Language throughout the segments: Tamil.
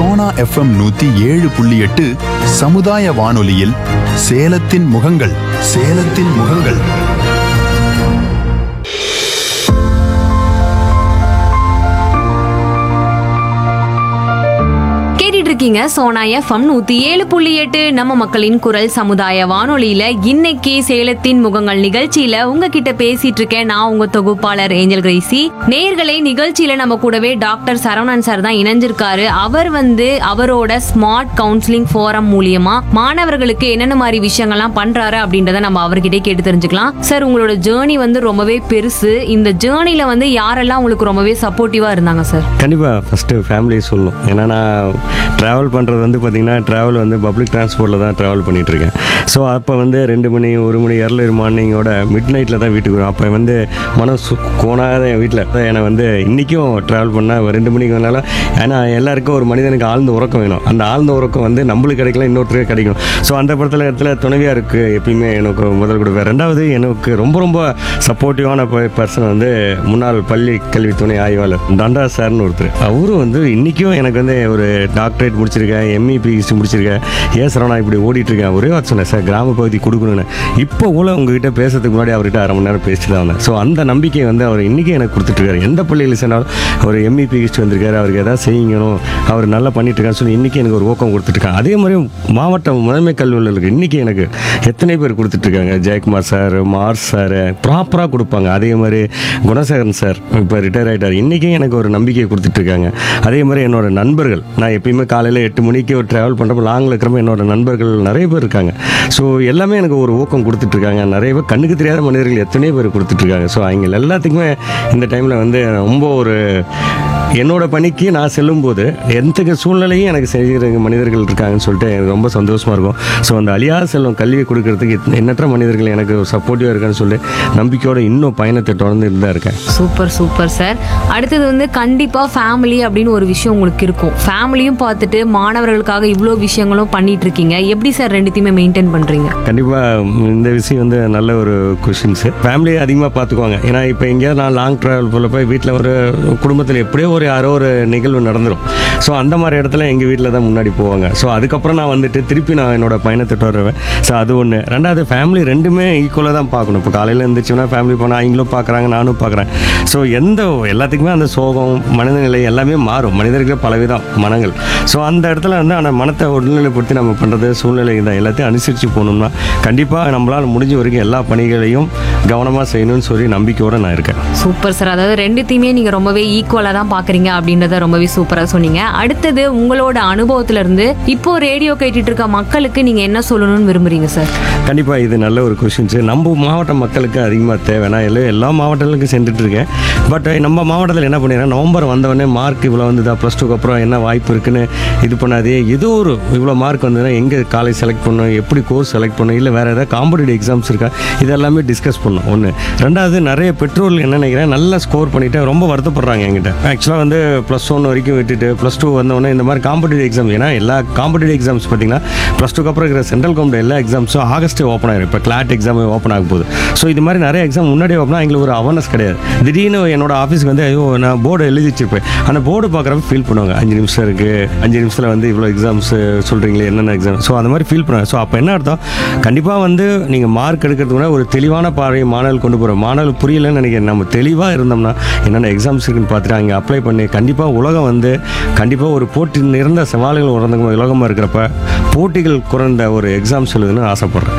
சோனா எஃப்எம் நூத்தி ஏழு புள்ளி எட்டு சமுதாய வானொலியில் சேலத்தின் முகங்கள் சேலத்தின் முகங்கள் கேட்டுட்டு இருக்கீங்க சோனா எஃப்எம் நூத்தி ஏழு புள்ளி எட்டு நம்ம மக்களின் குரல் சமுதாய வானொலியில இன்னைக்கு சேலத்தின் முகங்கள் நிகழ்ச்சியில உங்ககிட்ட பேசிட்டு இருக்கேன் நான் உங்க தொகுப்பாளர் ஏஞ்சல் கிரேசி நேயர்களே நிகழ்ச்சியில நம்ம கூடவே டாக்டர் சரவணன் சார் தான் இணைஞ்சிருக்காரு அவர் வந்து அவரோட ஸ்மார்ட் கவுன்சிலிங் ஃபோரம் மூலியமா மாணவர்களுக்கு என்னென்ன மாதிரி விஷயங்கள்லாம் பண்றாரு அப்படின்றத நம்ம அவர்கிட்டே கேட்டு தெரிஞ்சுக்கலாம் சார் உங்களோட ஜேர்னி வந்து ரொம்பவே பெருசு இந்த ஜேர்னில வந்து யாரெல்லாம் உங்களுக்கு ரொம்பவே சப்போர்ட்டிவா இருந்தாங்க சார் கண்டிப்பாக ஃபஸ்ட்டு ஃபேமிலி சொல்லணும் ஏன்னா நான் ட்ராவல் பண்ணுறது வந்து பார்த்திங்கன்னா ட்ராவல் வந்து பப்ளிக் டிரான்ஸ்போர்ட்டில் தான் ட்ராவல் பண்ணிகிட்ருக்கேன் ஸோ அப்போ வந்து ரெண்டு மணி ஒரு மணி ஏர்லி மார்னிங்கோட மிட் நைட்டில் தான் வீட்டுக்கு வரும் அப்போ வந்து மனம் சு கோணாத என் வீட்டில் என்னை வந்து இன்றைக்கும் ட்ராவல் பண்ணால் ரெண்டு மணிக்கு வந்தாலும் ஏன்னா எல்லாருக்கும் ஒரு மனிதனுக்கு ஆழ்ந்த உறக்கம் வேணும் அந்த ஆழ்ந்த உறக்கம் வந்து நம்மளுக்கு கிடைக்கல இன்னொருத்தருக்கு கிடைக்கும் ஸோ அந்த படத்தில் இடத்துல துணைவியாக இருக்குது எப்பயுமே எனக்கு முதல் கொடுப்பேன் ரெண்டாவது எனக்கு ரொம்ப ரொம்ப சப்போர்ட்டிவான பர்சன் வந்து முன்னாள் பள்ளி கல்வி துணை ஆய்வாளர் தண்டா சார்னு ஒருத்தர் அவரும் வந்து இன்றைக்கும் எனக்கு வந்து ஒரு டாக்டரேட் முடிச்சிருக்கேன் எம்இ பிஹெச்டி முடிச்சிருக்கேன் ஏன் சரவணா இப்படி ஓடிட்டு இருக்கேன் ஒரே வார்த்தை சொன்னேன் சார் கிராம பகுதி கொடுக்கணும்னு இப்போ கூட உங்ககிட்ட பேசுறதுக்கு முன்னாடி அவர்கிட்ட அரை மணி நேரம் பேசிட்டு தான் வந்தேன் ஸோ அந்த நம்பிக்கை வந்து அவர் இன்றைக்கி எனக்கு கொடுத்துட்ருக்காரு எந்த பள்ளியில் சேர்ந்தாலும் ஒரு எம்இ பிஹெச்டி வந்திருக்காரு அவருக்கு எதாவது செய்யணும் அவர் நல்லா பண்ணிட்டு இருக்காருன்னு சொல்லி இன்றைக்கி எனக்கு ஒரு ஊக்கம் கொடுத்துட்ருக்காங்க அதே மாதிரி மாவட்ட முதன்மை கல்வியாளருக்கு இன்றைக்கி எனக்கு எத்தனை பேர் கொடுத்துட்ருக்காங்க ஜெயக்குமார் சார் மார்ஸ் சார் ப்ராப்பராக கொடுப்பாங்க அதே மாதிரி குணசேகரன் சார் இப்போ ரிட்டையர் ஆகிட்டார் இன்றைக்கும் எனக்கு ஒரு நம்பிக்கையை கொடுத்துட்ருக்காங்க அதே மாதிரி என்னோட நண்பர்கள் நான் எப்பயுமே காலையில் எட்டு மணிக்கு ஒரு ட்ராவல் பண்ணுறப்ப லாங்கில் இருக்கிறப்ப என்னோட நண்பர்கள் நிறைய பேர் இருக்காங்க ஸோ எல்லாமே எனக்கு ஒரு ஊக்கம் கொடுத்துட்ருக்காங்க நிறைய பேர் கண்ணுக்கு தெரியாத மனிதர்கள் எத்தனையோ பேர் கொடுத்துட்ருக்காங்க ஸோ அவங்க எல்லாத்துக்குமே இந்த டைமில் வந்து ரொம்ப ஒரு என்னோட பணிக்கு நான் செல்லும்போது எந்த சூழ்நிலையும் எனக்கு செய்கிற மனிதர்கள் இருக்காங்கன்னு சொல்லிட்டு எனக்கு ரொம்ப சந்தோஷமாக இருக்கும் ஸோ அந்த அழியாத செல்வம் கல்வியை கொடுக்கறதுக்கு எத்- எண்ணற்ற மனிதர்கள் எனக்கு சப்போர்ட்டிவாக இருக்கான்னு சொல்லி நம்பிக்கையோட இன்னும் பயணத்தை தொடர்ந்து இருந்தா இருக்கேன் சூப்பர் சூப்பர் சார் அடுத்தது வந்து கண்டிப்பா ஃபேமிலி அப்படின்னு ஒரு விஷயம் உங்களுக்கு இருக்கும் ஃபேமிலியும் பார்த்துட்டு மாணவர்களுக்காக இவ்வளோ விஷயங்களும் பண்ணிட்டு இருக்கீங்க எப்படி சார் ரெண்டுத்தையுமே மெயின்டைன் பண்றீங்க கண்டிப்பாக இந்த விஷயம் வந்து நல்ல ஒரு கொஷின்ஸு ஃபேமிலியை அதிகமாக பார்த்துக்குவாங்க ஏன்னா இப்போ எங்கேயாவது நான் லாங் ட்ராவல் போல போய் வீட்டில் ஒரு குடும்பத்தில் எப்படியோ ஒரு யாரோ ஒரு நிகழ்வு நடந்துடும் ஸோ அந்த மாதிரி இடத்துல எங்கள் வீட்டில் தான் முன்னாடி போவாங்க ஸோ அதுக்கப்புறம் நான் வந்துட்டு திருப்பி நான் என்னோட பயணத்தை தொடருவேன் ஸோ அது ஒன்று ரெண்டாவது ஃபேமிலி ரெண்டுமே ஈக்குவலாக தான் பார்க்கணும் இப்போ காலையில் இருந்துச்சுன்னா ஃபேமிலி போனால் அவங்களும் பார்க்குறாங்க நானும் பார்க்குறேன் ஸோ எந்த எல்லாத்துக்குமே அந்த சோகம் மனநிலை எல்லாமே மாறும் மனிதர்கள் பலவிதம் மனங்கள் ஸோ அந்த இடத்துல வந்து அந்த மனத்தை ஒருநிலைப்படுத்தி நம்ம பண்ணுறது சூழ்நிலை தான் எல்லாத்தையும் அனுசரித்து போகணும்னா கண்டிப்பாக நம்மளால் முடிஞ்ச வரைக்கும் எல்லா பணிகளையும் கவனமாக செய்யணும்னு சொல்லி நம்பிக்கையோடு நான் இருக்கேன் சூப்பர் சார் அதாவது ரெண்டுத்தையுமே நீங்க ரொம்பவே ஈக்குவலா தான் பாக்குறீங்க அப்படின்றத ரொம்பவே சூப்பரா சொன்னீங்க அடுத்தது உங்களோட அனுபவத்துல இருந்து இப்போ ரேடியோ கேட்டுட்டு இருக்க மக்களுக்கு நீங்க என்ன சொல்லணும்னு விரும்புறீங்க சார் கண்டிப்பாக இது நல்ல ஒரு கொஷின்ஸு நம்ம மாவட்ட மக்களுக்கு அதிகமாக தேவை நான் எல்லா எல்லா மாவட்டங்களுக்கும் சென்றுட்டு இருக்கேன் பட் நம்ம மாவட்டத்தில் என்ன பண்ணிடுறேன் நவம்பர் வந்தவொடனே மார்க் இவ்வளோ வந்துதா ப்ளஸ் டூக்கு அப்புறம் என்ன வாய்ப்பு இருக்குன்னு இது பண்ணாதே ஏதோ ஒரு இவ்வளோ மார்க் வந்ததுன்னா எங்கே காலேஜ் செலக்ட் பண்ணணும் எப்படி கோர்ஸ் செலக்ட் பண்ணணும் இல்லை வேறு ஏதாவது காம்படிட்டிவ் எக்ஸாம்ஸ் இருக்கா இதெல்லாமே டிஸ்கஸ் பண்ணணும் ஒன்று ரெண்டாவது நிறைய பெற்றோர்கள் என்ன நினைக்கிறேன் நல்லா ஸ்கோர் பண்ணிட்டு ரொம்ப வருத்தப்படுறாங்க என்கிட்ட ஆக்சுவலாக வந்து ப்ளஸ் ஒன் வரைக்கும் விட்டுட்டு ப்ளஸ் டூ வந்தவொடனே இந்த மாதிரி காம்படிட்டிவ் எக்ஸாம் ஏன்னா எல்லா காம்படிட்டிவ் எக்ஸாம்ஸ் பார்த்தீங்கன்னா ப்ளஸ் டூக்கு அப்புறம் இருக்கிற சென்ட்ரல் கவர்மெண்ட் எல்லா எக்ஸாம்ஸும் ஆகஸ்ட்டே ஓப்பன் ஆயிரும் இப்போ கிளாட் எக்ஸாம் ஓப்பன் ஆக போகுது ஸோ இது மாதிரி நிறைய எக்ஸாம் முன்னாடியே ஓப்பன் எங்களுக்கு ஒரு அவேர்னஸ் கிடையாது திடீர்னு என்னோட ஆஃபீஸ்க்கு வந்து ஐயோ நான் போர்டு எழுதி வச்சிருப்பேன் அந்த போர்டு பார்க்குறப்ப ஃபீல் பண்ணுவாங்க அஞ்சு நிமிஷம் இருக்குது அஞ்சு நிமிஷத்தில் வந்து இவ்வளோ எக்ஸாம்ஸ் சொல்கிறீங்களே என்னென்ன எக்ஸாம் ஸோ அந்த மாதிரி ஃபீல் பண்ணுவாங்க ஸோ அப்போ என்ன அர்த்தம் கண்டிப்பாக வந்து நீங்கள் மார்க் எடுக்கிறதுக்கு முன்னாடி ஒரு தெளிவான பார்வை மாணவர்கள் கொண்டு போகிறோம் மாணவர்கள் புரியலன்னு நினைக்கிறேன் நம்ம தெளிவாக இருந்தோம்னா என்னென்ன எக்ஸாம்ஸ் இருக்குன்னு பார்த்துட்டு அங்கே அப்ளை பண்ணி கண்டிப்பாக உலகம் வந்து கண்டிப்பாக ஒரு போட்டி நிறைந்த சவால்கள் உறந்த உலகமாக இருக்கிறப்ப போட்டிகள் குறைந்த ஒரு எக்ஸாம்ஸ் எழுதுன்னு ஆசைப்பட்றேன்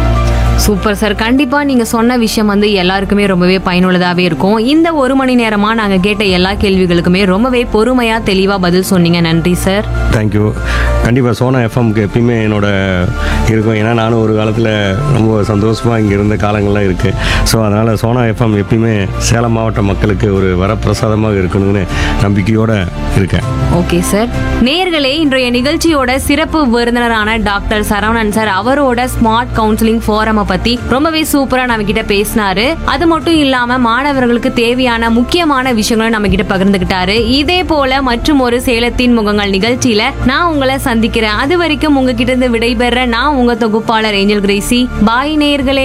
சூப்பர் சார் கண்டிப்பா நீங்க சொன்ன விஷயம் வந்து எல்லாருக்குமே ரொம்பவே பயனுள்ளதாவே இருக்கும் இந்த ஒரு மணி நேரமா நாங்க கேட்ட எல்லா கேள்விகளுக்குமே ரொம்பவே பொறுமையா தெளிவா பதில் சொன்னீங்க நன்றி சார் தேங்க்யூ கண்டிப்பாக சோனா எஃப்எம்க்கு எப்பயுமே என்னோட இருக்கும் ஏன்னா நானும் ஒரு காலத்தில் ரொம்ப சந்தோஷமாக இங்கே இருந்த காலங்கள்லாம் இருக்குது ஸோ அதனால் சோனா எஃப்எம் எப்பயுமே சேலம் மாவட்ட மக்களுக்கு ஒரு வரப்பிரசாதமாக இருக்கணும்னு நம்பிக்கையோடு இருக்கேன் ஓகே சார் நேயர்களே இன்றைய நிகழ்ச்சியோட சிறப்பு விருந்தினரான டாக்டர் சரவணன் சார் அவரோட ஸ்மார்ட் கவுன்சிலிங் ஃபோரமை பத்தி ரொம்பவே சூப்பரா நம்ம கிட்ட பேசினாரு அது மட்டும் இல்லாம மாணவர்களுக்கு தேவையான முக்கியமான விஷயங்களை நம்ம கிட்ட பகிர்ந்துகிட்டாரு இதே போல மற்றும் ஒரு சேலத்தின் முகங்கள் நிகழ்ச்சியில நான் உங்களை சந்திக்கிறேன் அது வரைக்கும் உங்ககிட்ட இருந்து விடைபெற நான் உங்க தொகுப்பாளர் ஏஞ்சல் கிரேசி பாய் நேயர்களே